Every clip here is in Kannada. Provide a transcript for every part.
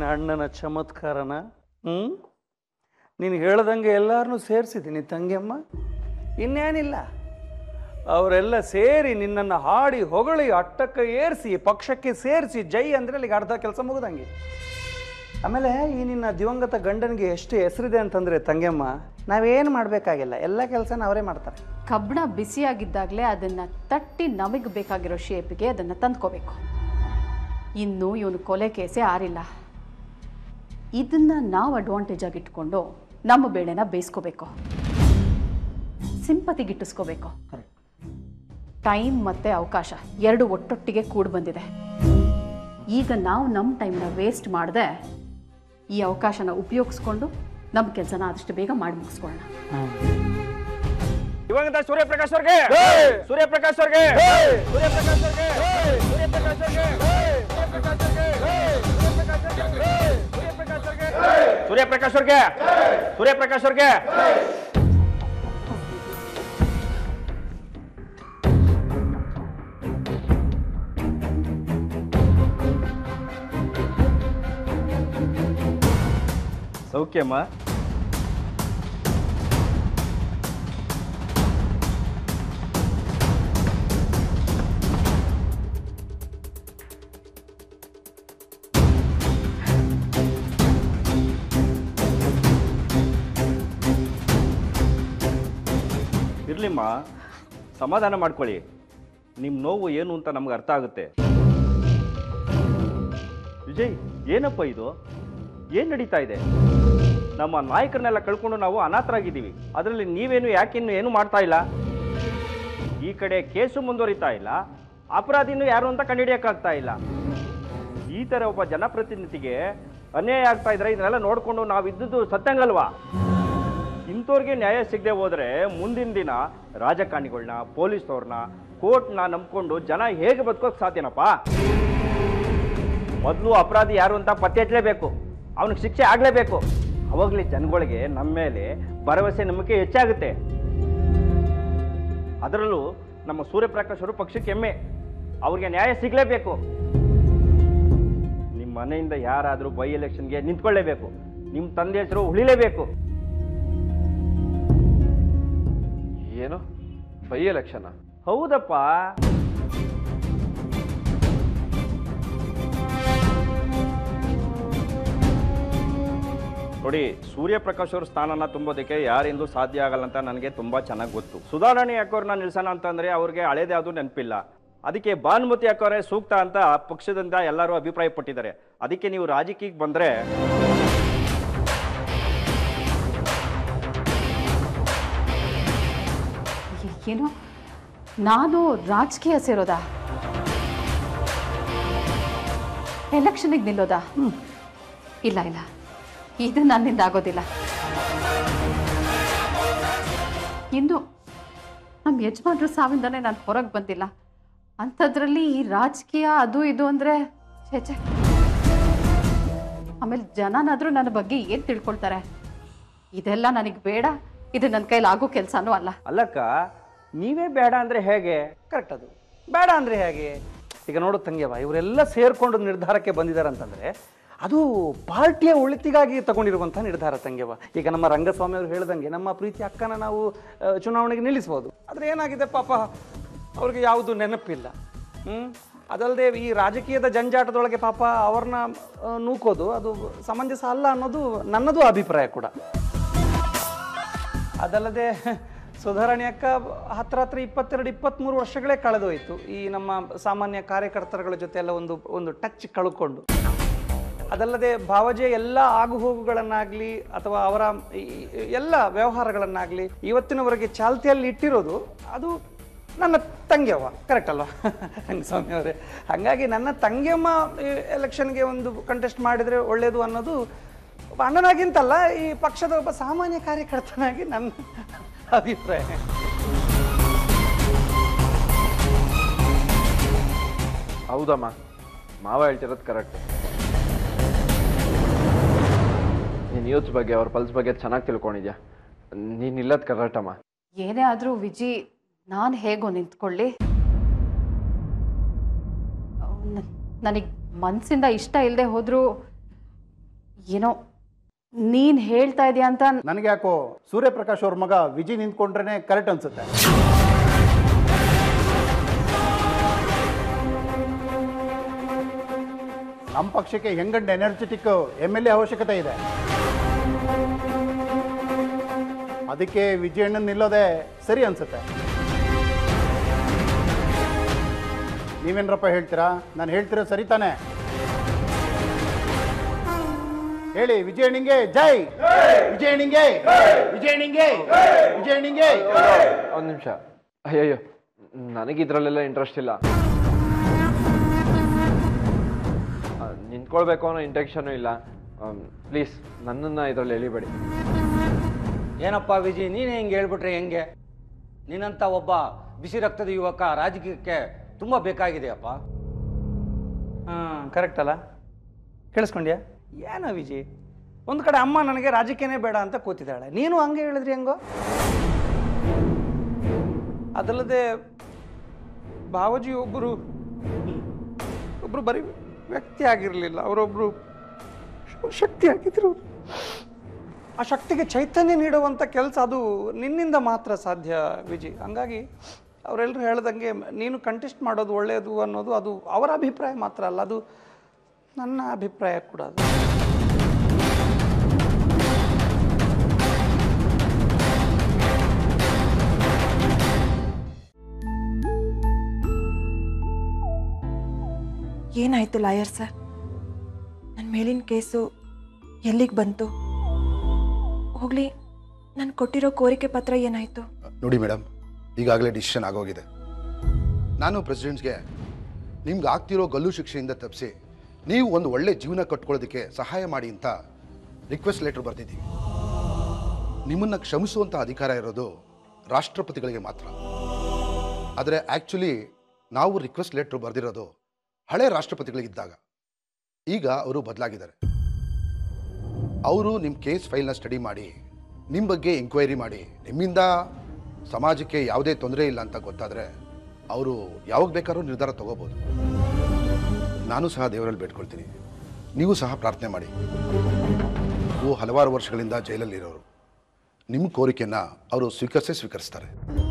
ಅಣ್ಣನ ಚಮತ್ಕಾರನ ಹ್ಞೂ ನೀನು ಹೇಳ್ದಂಗೆ ಎಲ್ಲರನ್ನೂ ಸೇರಿಸಿದ್ದೀನಿ ತಂಗಿಯಮ್ಮ ಇನ್ನೇನಿಲ್ಲ ಅವರೆಲ್ಲ ಸೇರಿ ನಿನ್ನನ್ನು ಹಾಡಿ ಹೊಗಳಿ ಅಟ್ಟಕ್ಕೆ ಏರಿಸಿ ಪಕ್ಷಕ್ಕೆ ಸೇರಿಸಿ ಜೈ ಅಂದರೆ ಅಲ್ಲಿಗೆ ಅರ್ಧ ಕೆಲಸ ಮುಗಿದಂಗೆ ಆಮೇಲೆ ಈ ನಿನ್ನ ದಿವಂಗತ ಗಂಡನಿಗೆ ಎಷ್ಟು ಹೆಸರಿದೆ ಅಂತಂದರೆ ತಂಗಿಯಮ್ಮ ನಾವೇನು ಮಾಡಬೇಕಾಗಿಲ್ಲ ಎಲ್ಲ ಕೆಲಸನ ಅವರೇ ಮಾಡ್ತಾರೆ ಕಬ್ಬಣ ಬಿಸಿಯಾಗಿದ್ದಾಗಲೇ ಅದನ್ನು ತಟ್ಟಿ ನಮಗೆ ಬೇಕಾಗಿರೋ ಶೇಪಿಗೆ ಅದನ್ನು ತಂದ್ಕೋಬೇಕು ಇನ್ನು ಇವನು ಕೊಲೆ ಕೇಸೇ ಆರಿಲ್ಲ ಇದನ್ನು ನಾವು ಅಡ್ವಾಂಟೇಜ್ ಆಗಿ ಇಟ್ಕೊಂಡು ನಮ್ಮ ಬೇಳೆನ ಬೇಯಿಸ್ಕೋಬೇಕು ಸಿಂಪತಿ ಗಿಟ್ಟಿಸ್ಕೋಬೇಕು ಟೈಮ್ ಮತ್ತು ಅವಕಾಶ ಎರಡು ಒಟ್ಟೊಟ್ಟಿಗೆ ಕೂಡಿ ಬಂದಿದೆ ಈಗ ನಾವು ನಮ್ಮ ಟೈಮ್ನ ವೇಸ್ಟ್ ಮಾಡದೆ ಈ ಅವಕಾಶನ ಉಪಯೋಗಿಸ್ಕೊಂಡು ನಮ್ಮ ಕೆಲಸನ ಆದಷ್ಟು ಬೇಗ ಮಾಡಿ ಮುಗಿಸ್ಕೊಳ್ಳೋಣ ದಿವಂಗತ ಸೂರ್ಯಪ್ರಕಾಶ್ ಅವ್ರಿಗೆ ಸೂರ್ಯಪ್ರಕಾಶ್ ಅವ್ರಿಗೆ ಸೂರ್ಯಪ್ರಕಾಶ್ ಅವ್ರಿಗೆ ಸೂರ್ಯಪ್ರಕಾಶ್ ಅವ್ರಿಗೆ ಸೂರ್ಯಪ್ರಕಾಶ್ ಅವ್ರಿಗೆ ಸೂರ್ಯಪ್ರಕಾಶ್ ಅವ್ರಿಗೆ ಸೌಖ್ಯಮ್ಮ ಇರ್ಲಿಮ್ಮ ಸಮಾಧಾನ ಮಾಡ್ಕೊಳ್ಳಿ ನಿಮ್ಮ ನೋವು ಏನು ಅಂತ ನಮ್ಗೆ ಅರ್ಥ ಆಗುತ್ತೆ ವಿಜಯ್ ಏನಪ್ಪ ಇದು ಏನು ನಡೀತಾ ಇದೆ ನಮ್ಮ ನಾಯಕರನ್ನೆಲ್ಲ ಕಳ್ಕೊಂಡು ನಾವು ಅನಾಥರಾಗಿದ್ದೀವಿ ಅದರಲ್ಲಿ ನೀವೇನು ಯಾಕಿನ್ನು ಏನು ಮಾಡ್ತಾ ಇಲ್ಲ ಈ ಕಡೆ ಕೇಸು ಮುಂದುವರಿತಾ ಇಲ್ಲ ಅಪರಾಧಿನೂ ಯಾರು ಅಂತ ಕಂಡುಹಿಡಿಯೋಕ್ಕಾಗ್ತಾ ಇಲ್ಲ ಈ ಥರ ಒಬ್ಬ ಜನಪ್ರತಿನಿಧಿಗೆ ಅನ್ಯಾಯ ಆಗ್ತಾ ಇದ್ರೆ ಇದನ್ನೆಲ್ಲ ನೋಡಿಕೊಂಡು ನಾವು ಇದ್ದದ್ದು ಸತ್ಯಂಗಲ್ವಾ ಇಂಥವ್ರಿಗೆ ನ್ಯಾಯ ಸಿಗದೆ ಹೋದರೆ ಮುಂದಿನ ದಿನ ರಾಜಕಾರಣಿಗಳನ್ನ ಪೊಲೀಸ್ನವ್ರನ್ನ ಕೋರ್ಟ್ನ ನಂಬ್ಕೊಂಡು ಜನ ಹೇಗೆ ಬದುಕೋಕೆ ಸಾಧ್ಯನಪ್ಪ ಮೊದಲು ಅಪರಾಧಿ ಯಾರು ಅಂತ ಪತ್ತೆ ಹಚ್ಚಲೇಬೇಕು ಅವನಿಗೆ ಶಿಕ್ಷೆ ಆಗಲೇಬೇಕು ಅವಾಗಲೇ ಜನಗಳಿಗೆ ನಮ್ಮ ಮೇಲೆ ಭರವಸೆ ನಂಬಿಕೆ ಹೆಚ್ಚಾಗುತ್ತೆ ಅದರಲ್ಲೂ ನಮ್ಮ ಸೂರ್ಯಪ್ರಕಾಶ್ ಅವರು ಪಕ್ಷಕ್ಕೆ ಹೆಮ್ಮೆ ಅವ್ರಿಗೆ ನ್ಯಾಯ ಸಿಗಲೇಬೇಕು ನಿಮ್ಮ ಮನೆಯಿಂದ ಯಾರಾದರೂ ಬೈ ಎಲೆಕ್ಷನ್ಗೆ ನಿಂತ್ಕೊಳ್ಳೇಬೇಕು ನಿಮ್ಮ ತಂದೆ ಹೆಸರು ಉಳಿಲೇಬೇಕು ಏನು ಬೈ ಎಲೆಕ್ಷನ್ ಹೌದಪ್ಪ ನೋಡಿ ಸೂರ್ಯಪ್ರಕಾಶ್ ಅವ್ರ ಸ್ಥಾನನ ತುಂಬೋದಕ್ಕೆ ಯಾರಿಂದೂ ಸಾಧ್ಯ ಆಗಲ್ಲ ಅಂತ ನನಗೆ ತುಂಬಾ ಚೆನ್ನಾಗಿ ಗೊತ್ತು ಸುಧಾರಣೆ ಯಾಕೋರ್ನ ನಿಲ್ಸೋಣ ಅಂತಂದ್ರೆ ಅವ್ರಿಗೆ ಹಳೇದು ಯಾವುದು ನೆನಪಿಲ್ಲ ಅದಕ್ಕೆ ಭಾನುಮತಿ ಹಾಕೋರೆ ಸೂಕ್ತ ಅಂತ ಪಕ್ಷದಿಂದ ಎಲ್ಲರೂ ಅಭಿಪ್ರಾಯ ಪಟ್ಟಿದ್ದಾರೆ ಅದಕ್ಕೆ ನೀವು ರಾಜಕೀಯಕ್ಕೆ ಬಂದ್ರೆ ಏನು ನಾನು ರಾಜಕೀಯ ಸೇರೋದಾ ಎಲೆಕ್ಷನಿಗೆ ನಿಲ್ಲೋದಾ ಇಲ್ಲ ಇಲ್ಲ ಇದು ನನ್ನಿಂದ ಆಗೋದಿಲ್ಲ ಇನ್ನು ನಮ್ಮ ಯಜಮಾನ್ರ ಸಾವಿಂದನೇ ನಾನು ಹೊರಗೆ ಬಂದಿಲ್ಲ ಅಂಥದ್ರಲ್ಲಿ ಈ ರಾಜಕೀಯ ಅದು ಇದು ಅಂದರೆ ಛೇ ಆಮೇಲೆ ಜನನಾದರೂ ನನ್ನ ಬಗ್ಗೆ ಏನು ತಿಳ್ಕೊಳ್ತಾರೆ ಇದೆಲ್ಲ ನನಗೆ ಬೇಡ ಇದು ನನ್ನ ಕೈಲಿ ಆಗೋ ಕೆಲಸನೂ ಅಲ್ಲ ಅಲ್ಲಕ್ಕ ನೀವೇ ಬೇಡ ಅಂದ್ರೆ ಹೇಗೆ ಕರೆಕ್ಟ್ ಅದು ಬೇಡ ಅಂದರೆ ಹೇಗೆ ಈಗ ನೋಡು ತಂಗ್ಯವ ಇವರೆಲ್ಲ ಸೇರ್ಕೊಂಡು ನಿರ್ಧಾರಕ್ಕೆ ಬಂದಿದ್ದಾರೆ ಅಂತಂದರೆ ಅದು ಪಾರ್ಟಿಯ ಒಳಿತಿಗಾಗಿ ತಗೊಂಡಿರುವಂಥ ನಿರ್ಧಾರ ತಂಗ್ಯವ ಈಗ ನಮ್ಮ ರಂಗಸ್ವಾಮಿ ಅವರು ಹೇಳ್ದಂಗೆ ನಮ್ಮ ಪ್ರೀತಿ ಅಕ್ಕನ ನಾವು ಆ, ಚುನಾವಣೆಗೆ ನಿಲ್ಲಿಸ್ಬೋದು ಆದರೆ ಏನಾಗಿದೆ ಪಾಪ ಅವ್ರಿಗೆ ಯಾವುದು ನೆನಪಿಲ್ಲ ಹ್ಞೂ ಅದಲ್ಲದೆ ಈ ರಾಜಕೀಯದ ಜಂಜಾಟದೊಳಗೆ ಪಾಪ ಅವ್ರನ್ನ ಆ, ನೂಕೋದು ಅದು ಸಮಂಜಸ ಅಲ್ಲ ಅನ್ನೋದು ನನ್ನದು ಅಭಿಪ್ರಾಯ ಕೂಡ ಅದಲ್ಲದೆ ಸುಧಾರಣೆ ಅಕ್ಕ ಹತ್ರ ಹತ್ರ ಇಪ್ಪತ್ತೆರಡು ಇಪ್ಪತ್ತ್ಮೂರು ವರ್ಷಗಳೇ ಕಳೆದೋಯ್ತು ಈ ನಮ್ಮ ಸಾಮಾನ್ಯ ಕಾರ್ಯಕರ್ತರುಗಳ ಜೊತೆ ಎಲ್ಲ ಒಂದು ಒಂದು ಟಚ್ ಕಳ್ಕೊಂಡು ಅದಲ್ಲದೆ ಭಾವಜೆ ಎಲ್ಲ ಆಗುಹೋಗುಗಳನ್ನಾಗಲಿ ಅಥವಾ ಅವರ ಈ- ಈ ಎಲ್ಲ ವ್ಯವಹಾರಗಳನ್ನಾಗಲಿ ಇವತ್ತಿನವರೆಗೆ ಚಾಲ್ತಿಯಲ್ಲಿ ಇಟ್ಟಿರೋದು ಅದು ನನ್ನ ತಂಗಿಯವ್ವ ಕರೆಕ್ಟ್ ಅಲ್ವಾ ಸ್ವಾಮಿ ಅವರೇ ಹಾಗಾಗಿ ನನ್ನ ತಂಗಿಯಮ್ಮ ಎಲೆಕ್ಷನ್ಗೆ ಒಂದು ಕಂಟೆಸ್ಟ್ ಮಾಡಿದರೆ ಒಳ್ಳೆಯದು ಅನ್ನೋದು ಒಬ್ಬ ಅಣ್ಣನಾಗಿಂತಲ್ಲ ಈ ಪಕ್ಷದ ಒಬ್ಬ ಸಾಮಾನ್ಯ ಕಾರ್ಯಕರ್ತನಾಗಿ ನನ್ನ ಅಭಿಪ್ರಾಯ ಹೌದಮ್ಮ ಮಾವ ಹೇಳ್ತಿರೋದು ಕರೆಕ್ಟ್ ನೀನು ಯೂತ್ಸ್ ಬಗ್ಗೆ ಅವ್ರ ಪಲ್ಸ್ ಬಗ್ಗೆ ಚೆನ್ನಾಗಿ ತಿಳ್ಕೊಂಡಿದ್ಯಾ ನೀನು ಇಲ್ಲದ ಕರೆಕ್ಟ್ ಅಮ್ಮ ಏನೇ ಆದರೂ ವಿಜಿ ನಾನು ಹೇಗೋ ನಿಂತ್ಕೊಳ್ಳಿ ನನಗೆ ಮನಸ್ಸಿಂದ ಇಷ್ಟ ಇಲ್ಲದೆ ಹೋದರೂ ಏನೋ ನೀನು ಹೇಳ್ತಾ ಇದೆಯಾ ಅಂತ ನನಗೆ ಯಾಕೋ ಸೂರ್ಯಪ್ರಕಾಶ್ ಅವ್ರ ಮಗ ವಿಜಯ್ ನಿಂತ್ಕೊಂಡ್ರೆ ಕರೆಕ್ಟ್ ಅನ್ಸುತ್ತೆ ನಮ್ಮ ಪಕ್ಷಕ್ಕೆ ಹೆಂಗಂಡ್ ಎನರ್ಜೆಟಿಕ್ ಎಮ್ ಎಲ್ ಎ ಅವಶ್ಯಕತೆ ಇದೆ ಅದಕ್ಕೆ ವಿಜಯಣ್ಣನ್ ನಿಲ್ಲೋದೇ ಸರಿ ಅನ್ಸುತ್ತೆ ನೀವೇನ್ರಪ್ಪ ಹೇಳ್ತೀರಾ ನಾನು ಹೇಳ್ತಿರೋ ಸರಿ ತಾನೆ ಹೇಳಿ ವಿಜಯಣ್ಣಿಂಗೆ ಜೈ ವಿಜಯಣ್ಣಿಂಗೆ ವಿಜಯಣ್ಣಿಂಗೆ ವಿಜಯಣ್ಣಿಂಗೆ ಒಂದು ನಿಮಿಷ ಅಯ್ಯಯ್ಯೋ ನನಗೆ ಇದರಲ್ಲೆಲ್ಲ ಇಂಟ್ರೆಸ್ಟ್ ಇಲ್ಲ ಆ, ನಿಂತ್ಕೊಳ್ಬೇಕು ಅನ್ನೋ ಇಂಟೆನ್ಷನು ಇಲ್ಲ ಪ್ಲೀಸ್ ನನ್ನನ್ನು ಇದರಲ್ಲಿ ಎಳಿಬೇಡಿ ಏನಪ್ಪ ವಿಜಯ್ ನೀನೇ ಹಿಂಗೆ ಹೇಳ್ಬಿಟ್ರೆ ಹೆಂಗೆ ನೀನಂತ ಒಬ್ಬ ಬಿಸಿ ರಕ್ತದ ಯುವಕ ರಾಜಕೀಯಕ್ಕೆ ತುಂಬ ಬೇಕಾಗಿದೆಯಪ್ಪ ಹಾಂ ಕರೆಕ್ಟ್ ಅಲ್ಲ ಕೇಳಿಸ್ಕೊಂಡ್ಯಾ ಏನೋ ವಿಜಿ ಒಂದು ಕಡೆ ಅಮ್ಮ ನನಗೆ ರಾಜಕೀಯನೇ ಬೇಡ ಅಂತ ಕೂತಿದ್ದಾಳೆ ನೀನು ಹಂಗೆ ಹೇಳಿದ್ರಿ ಹೆಂಗೋ ಅದಲ್ಲದೆ ಬಾವಜಿ ಒಬ್ಬರು ಒಬ್ಬರು ಬರೀ ವ್ಯಕ್ತಿ ಆಗಿರಲಿಲ್ಲ ಅವರೊಬ್ಬರು ಶಕ್ತಿ ಆಗಿದ್ರು ಅವ್ರು. ಆ ಶಕ್ತಿಗೆ ಚೈತನ್ಯ ನೀಡುವಂಥ ಕೆಲಸ ಅದು ನಿನ್ನಿಂದ ಮಾತ್ರ ಸಾಧ್ಯ ವಿಜಿ ಹಂಗಾಗಿ ಅವರೆಲ್ಲರೂ ಹೇಳ್ದಂಗೆ ನೀನು ಕಂಟೆಸ್ಟ್ ಮಾಡೋದು ಒಳ್ಳೆಯದು ಅನ್ನೋದು ಅದು ಅವರ ಅಭಿಪ್ರಾಯ ಮಾತ್ರ ಅಲ್ಲ ಅದು ನನ್ನ ಅಭಿಪ್ರಾಯ ಕೂಡ ಅದು ಏನಾಯಿತು ಲಾಯರ್ ಸರ್ ನನ್ನ ಮೇಲಿನ ಕೇಸು ಎಲ್ಲಿಗೆ ಬಂತು ಹೋಗ್ಲಿ ನಾನು ಕೊಟ್ಟಿರೋ ಕೋರಿಕೆ ಪತ್ರ ಏನಾಯಿತು ನೋಡಿ ಮೇಡಮ್ ಈಗಾಗಲೇ ಡಿಸಿಷನ್ ಆಗೋಗಿದೆ ನಾನು ಪ್ರೆಸಿಡೆಂಟ್ಸ್ಗೆ ನಿಮ್ಗೆ ಆಗ್ತಿರೋ ಗಲ್ಲು ಶಿಕ್ಷೆಯಿಂದ ತಪ್ಪಿಸಿ ನೀವು ಒಂದು ಒಳ್ಳೆ ಜೀವನ ಕಟ್ಕೊಳ್ಳೋದಕ್ಕೆ ಸಹಾಯ ಮಾಡಿ ಅಂತ ರಿಕ್ವೆಸ್ಟ್ ಲೆಟರ್ ಬರೆದಿದ್ದೀವಿ ನಿಮ್ಮನ್ನು ಕ್ಷಮಿಸುವಂಥ ಅಧಿಕಾರ ಇರೋದು ರಾಷ್ಟ್ರಪತಿಗಳಿಗೆ ಮಾತ್ರ ಆದರೆ ಆ್ಯಕ್ಚುಲಿ ನಾವು ರಿಕ್ವೆಸ್ಟ್ ಲೆಟ್ರ್ ಬರೆದಿರೋದು ಹಳೆ ರಾಷ್ಟ್ರಪತಿಗಳಿಗಿದ್ದಾಗ ಈಗ ಅವರು ಬದಲಾಗಿದ್ದಾರೆ ಅವರು ನಿಮ್ಮ ಕೇಸ್ ಫೈಲ್ನ ಸ್ಟಡಿ ಮಾಡಿ ನಿಮ್ಮ ಬಗ್ಗೆ ಎಂಕ್ವೈರಿ ಮಾಡಿ ನಿಮ್ಮಿಂದ ಸಮಾಜಕ್ಕೆ ಯಾವುದೇ ತೊಂದರೆ ಇಲ್ಲ ಅಂತ ಗೊತ್ತಾದರೆ ಅವರು ಯಾವಾಗ ಬೇಕಾದ್ರೂ ನಿರ್ಧಾರ ತಗೋಬೋದು ನಾನು ಸಹ ದೇವರಲ್ಲಿ ಬೇಡ್ಕೊಳ್ತೀನಿ ನೀವು ಸಹ ಪ್ರಾರ್ಥನೆ ಮಾಡಿ ನೀವು ಹಲವಾರು ವರ್ಷಗಳಿಂದ ಜೈಲಲ್ಲಿರೋರು ನಿಮ್ಮ ಕೋರಿಕೆಯನ್ನು ಅವರು ಸ್ವೀಕರಿಸೇ ಸ್ವೀಕರಿಸ್ತಾರೆ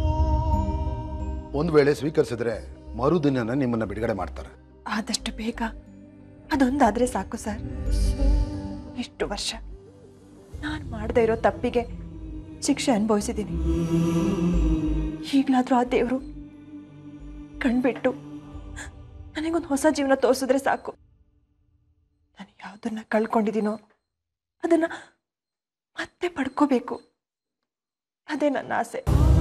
ಒಂದು ವೇಳೆ ಸ್ವೀಕರಿಸಿದ್ರೆ ಮರುದಿನ ನಿಮ್ಮನ್ನು ಬಿಡುಗಡೆ ಮಾಡ್ತಾರೆ ಆದಷ್ಟು ಬೇಗ ಅದೊಂದಾದರೆ ಸಾಕು ಸರ್ ಇಷ್ಟು ವರ್ಷ ನಾನು ಮಾಡದೇ ಇರೋ ತಪ್ಪಿಗೆ ಶಿಕ್ಷೆ ಅನುಭವಿಸಿದ್ದೀನಿ ಈಗಲಾದರೂ ಆ ದೇವರು ಕಣ್ಬಿಟ್ಟು ನನಗೊಂದು ಹೊಸ ಜೀವನ ತೋರಿಸಿದ್ರೆ ಸಾಕು ನಾನು ಯಾವುದನ್ನ ಕಳ್ಕೊಂಡಿದ್ದೀನೋ ಅದನ್ನು ಮತ್ತೆ ಪಡ್ಕೋಬೇಕು ಅದೇ ನನ್ನ ಆಸೆ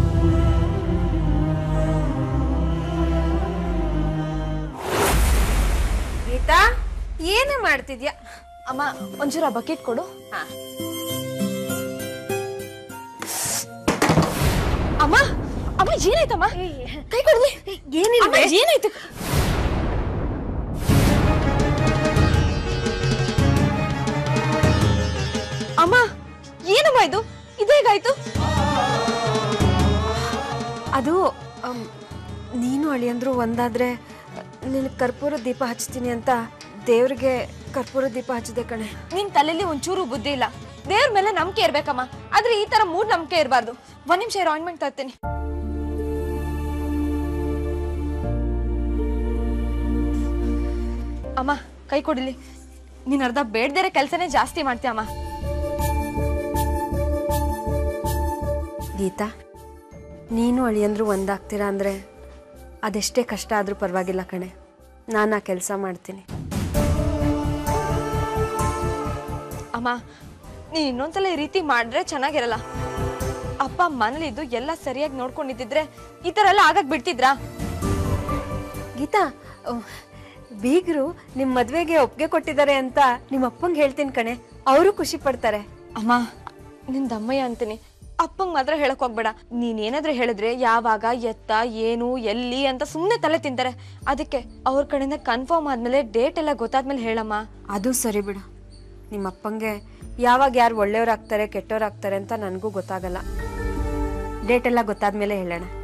ಗೀತಾ ಏನೇ ಮಾಡ್ತಿದ್ಯಾ ಅಮ್ಮ ಒಂಚೂರು ಆ ಬಕೆಟ್ ಕೊಡು ಅಮ್ಮ ಅಮ್ಮ ಏನಾಯ್ತಮ್ಮ ಕೈ ಕೊಡ್ಲಿ ಏನಿಲ್ಲ ಅಮ್ಮ, ಏನಾಯ್ತು ಅಮ್ಮ ಏನಮ್ಮ ಇದು ಇದೇಗಾಯ್ತು ಅದು ಅಮ್, ನೀನು ಅಳಿಯಂದ್ರು ಒಂದಾದ್ರೆ ನಿನಗೆ ಕರ್ಪೂರ ದೀಪ ಹಚ್ತೀನಿ ಅಂತ ದೇವ್ರಿಗೆ ಕರ್ಪೂರ ದೀಪ ಹಚ್ಚಿದೆ ಕಣೆ ನಿನ್ ತಲೆಯಲ್ಲಿ ಒಂಚೂರು ಬುದ್ಧಿ ಇಲ್ಲ ದೇವ್ರ ಮೇಲೆ ನಂಬಿಕೆ ಇರ್ಬೇಕಮ್ಮ ಆದ್ರೆ ಈ ತರ ಮೂಡ್ ನಂಬಿಕೆ ಇರಬಾರ್ದು ಒಂದ್ ನಿಮಿಷ ಆಯಿಂಟ್ಮೆಂಟ್ ತರ್ತೀನಿ ಅಮ್ಮ ಕೈ ಕೊಡಿಲಿ ನೀನ್ ಅರ್ಧ ಬೇಡ್ದಿರೋ ಕೆಲಸನೇ ಜಾಸ್ತಿ ಮಾಡ್ತೀಯ ಅಮ್ಮ ಗೀತಾ ನೀನು ಅಳಿಯಂದ್ರು ಒಂದಾಗ್ತೀರಾ ಅಂದರೆ ಅದೆಷ್ಟೇ ಕಷ್ಟ ಆದರೂ ಪರವಾಗಿಲ್ಲ ಕಣೆ ನಾನು ಆ ಕೆಲಸ ಮಾಡ್ತೀನಿ ಅಮ್ಮ ನೀನ್ ಇನ್ನೊಂದ್ಸಲ ಈ ರೀತಿ ಮಾಡಿದ್ರೆ ಚೆನ್ನಾಗಿರಲ್ಲ ಅಪ್ಪ ಮನೇಲಿದ್ದು ಎಲ್ಲ ಸರಿಯಾಗಿ ನೋಡ್ಕೊಂಡಿದ್ದಿದ್ರೆ ಈ ತರ ಎಲ್ಲ ಆಗಕ್ ಬಿಡ್ತಿದ್ರಾ ಗೀತಾ ಬೀಗರು ನಿಮ್ಮ ಮದುವೆಗೆ ಒಪ್ಪಿಗೆ ಕೊಟ್ಟಿದ್ದಾರೆ ಅಂತ ನಿಮ್ಮ ಅಪ್ಪಂಗೆ ಹೇಳ್ತೀನಿ ಕಣೆ ಅವರು ಖುಷಿ ಪಡ್ತಾರೆ ಅಮ್ಮ ನಿನ್ ದಮ್ಮಯ್ಯ ಅಂತೀನಿ ಅಪ್ಪಂಗ್ ಮಾತ್ರ ಹೇಳಕ್ ಹೋಗ್ಬೇಡ ನೀನ್ ಏನಾದ್ರೂ ಹೇಳಿದ್ರೆ ಯಾವಾಗ ಎತ್ತ ಏನು ಎಲ್ಲಿ ಅಂತ ಸುಮ್ನೆ ತಲೆ ತಿಂತಾರೆ ಅದಕ್ಕೆ ಅವ್ರ ಕಡೆಯಿಂದ ಕನ್ಫರ್ಮ್ ಆದ್ಮೇಲೆ ಡೇಟ್ ಎಲ್ಲ ಗೊತ್ತಾದ್ಮೇಲೆ ಹೇಳಮ್ಮ ಅದು ಸರಿ ಬಿಡು ನಿಮ್ಮ ಅಪ್ಪಂಗೆ ಯಾವಾಗ ಯಾರು ಒಳ್ಳೆಯವ್ರಾಗ್ತಾರೆ ಕೆಟ್ಟವ್ರಾಗ್ತಾರೆ ಅಂತ ನನಗೂ ಗೊತ್ತಾಗಲ್ಲ ಡೇಟ್ ಎಲ್ಲ ಗೊತ್ತಾದ್ಮೇಲೆ ಹೇಳೋಣ